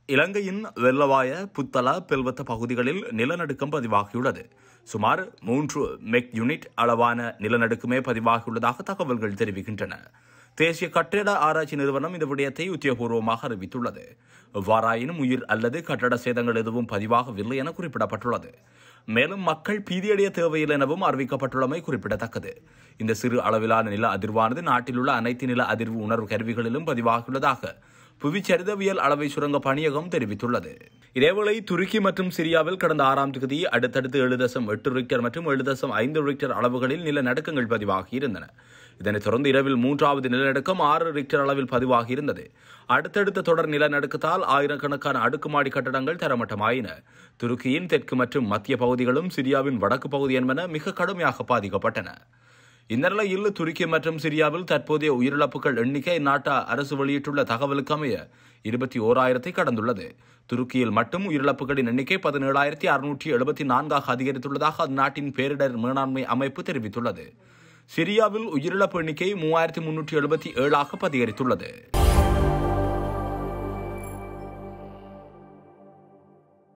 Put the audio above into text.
இலங்கையின் வெள்ளவாய புத்தள பெல்வத்த பகுதிகளில் நிலநடுக்கம் பதிவாகியுள்ளது சுமார் மூன்று மெக் யூனிட் அளவான நிலநடுக்கமே பதிவாகியுள்ளதாக தகவல்கள் தெரிவிக்கின்றன தேசிய கட்டிட ஆராய்ச்சி நிறுவனம் இந்த விடயத்தை உத்தியோகபூர்வமாக அறிவித்துள்ளது எவ்வாறாயினும் உயிர் அல்லது கட்டட சேதங்கள் எதுவும் பதிவாகவில்லை என குறிப்பிடப்பட்டுள்ளது மேலும் மக்கள் பீதியடைய தேவையில்லை எனவும் அறிவிக்கப்பட்டுள்ளமை குறிப்பிடத்தக்கது இந்த சிறு அளவிலான நில அதிர்வானது நாட்டில் உள்ள அனைத்து நில அதிர்வு உணர்வு கருவிகளிலும் பதிவாகியுள்ளதாக புவிச்சரிதவியல் அளவை சுரங்க பணியகம் தெரிவித்துள்ளது இதேவேளை துருக்கி மற்றும் சிரியாவில் கடந்த ஆறாம் தேதி அடுத்தடுத்து ஏழு தசம் எட்டு ரிக்டர் மற்றும் ஏழு தசம் ஐந்து ரிக்டர் அளவுகளில் நிலநடுக்கங்கள் பதிவாகியிருந்தன இதனைத் தொடர்ந்து இரவில் மூன்றாவது நிலநடுக்கம் ஆறு ரிக்டர் அளவில் பதிவாகியிருந்தது அடுத்தடுத்த தொடர் நிலநடுக்கத்தால் ஆயிரக்கணக்கான அடுக்குமாடி கட்டடங்கள் தரமட்டமாயின துருக்கியின் தெற்கு மற்றும் மத்திய பகுதிகளும் சிரியாவின் வடக்கு பகுதி என்பன மிக கடுமையாக பாதிக்கப்பட்டன இந்த நிலையில் துருக்கி மற்றும் சிரியாவில் தற்போதைய உயிரிழப்புகள் எண்ணிக்கை இந்நாட்டு அரசு வெளியிட்டுள்ள தகவலுக்கு அமைய இருபத்தி ஓராயிரத்தை கடந்துள்ளது துருக்கியில் மட்டும் உயிரிழப்புகளின் எண்ணிக்கை பதினேழாயிரத்தி அறுநூற்றி எழுபத்தி நான்காக அதிகரித்துள்ளதாக அந்நாட்டின் பேரிடர் மேலாண்மை அமைப்பு தெரிவித்துள்ளது சிரியாவில் உயிரிழப்பு எண்ணிக்கை மூவாயிரத்தி முன்னூற்றி எழுபத்தி ஏழாக அதிகரித்துள்ளது